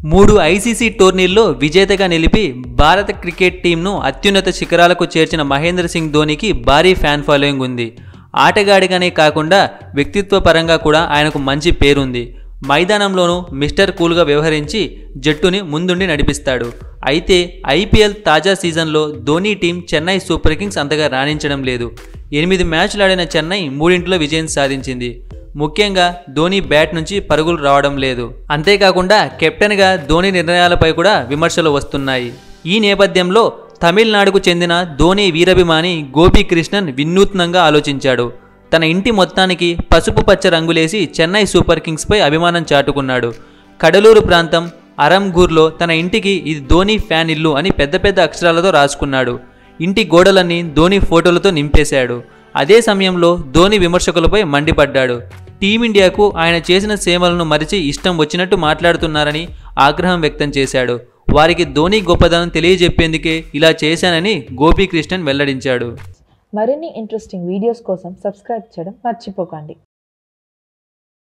మూడు ఐసీసీ టోర్నీల్లో విజేతగా నిలిపి భారత క్రికెట్ టీంను అత్యున్నత శిఖరాలకు చేర్చిన మహేంద్ర సింగ్ ధోనికి భారీ ఫ్యాన్ ఫాలోయింగ్ ఉంది ఆటగాడిగానే కాకుండా వ్యక్తిత్వ పరంగా కూడా ఆయనకు మంచి పేరుంది మైదానంలోనూ మిస్టర్ కూల్గా వ్యవహరించి జట్టుని ముందుండి నడిపిస్తాడు అయితే ఐపీఎల్ తాజా సీజన్లో Dhoni team Chennai Super Kings అంతగా రాణించడం లేదు ఎనిమిది మ్యాచ్లు ఆడిన చెన్నై మూడింట్లో విజయం సాధించింది ముఖ్యంగా ధోని బ్యాట్ నుంచి పరుగులు రావడం లేదు అంతేకాకుండా కెప్టెన్గా ధోని నిర్ణయాలపై కూడా విమర్శలు వస్తున్నాయి ఈ నేపథ్యంలో తమిళనాడుకు చెందిన ధోని వీరాభిమాని గోపీకృష్ణన్ వినూత్నంగా ఆలోచించాడు తన ఇంటి మొత్తానికి పసుపు పచ్చ రంగులేసి చెన్నై సూపర్ కింగ్స్పై అభిమానం చాటుకున్నాడు కడలూరు ప్రాంతం అరంగూర్లో తన ఇంటికి ఇది ధోని ఫ్యాన్ ఇల్లు అని పెద్ద పెద్ద అక్షరాలతో రాసుకున్నాడు ఇంటి గోడలన్నీ ధోని ఫోటోలతో నింపేశాడు అదే సమయంలో ధోని విమర్శకులపై మండిపడ్డాడు టీమిండియాకు ఆయన చేసిన సేవలను మరిచి ఇష్టం వచ్చినట్టు మాట్లాడుతున్నారని ఆగ్రహం వ్యక్తం చేశాడు వారికి ధోని గొప్పదనం తెలియజెప్పేందుకే ఇలా చేశానని గోపీకృష్ణన్ వెల్లడించాడు మరిన్ని ఇంట్రెస్టింగ్ వీడియోస్ కోసం సబ్స్క్రైబ్ చేయడం మర్చిపోకండి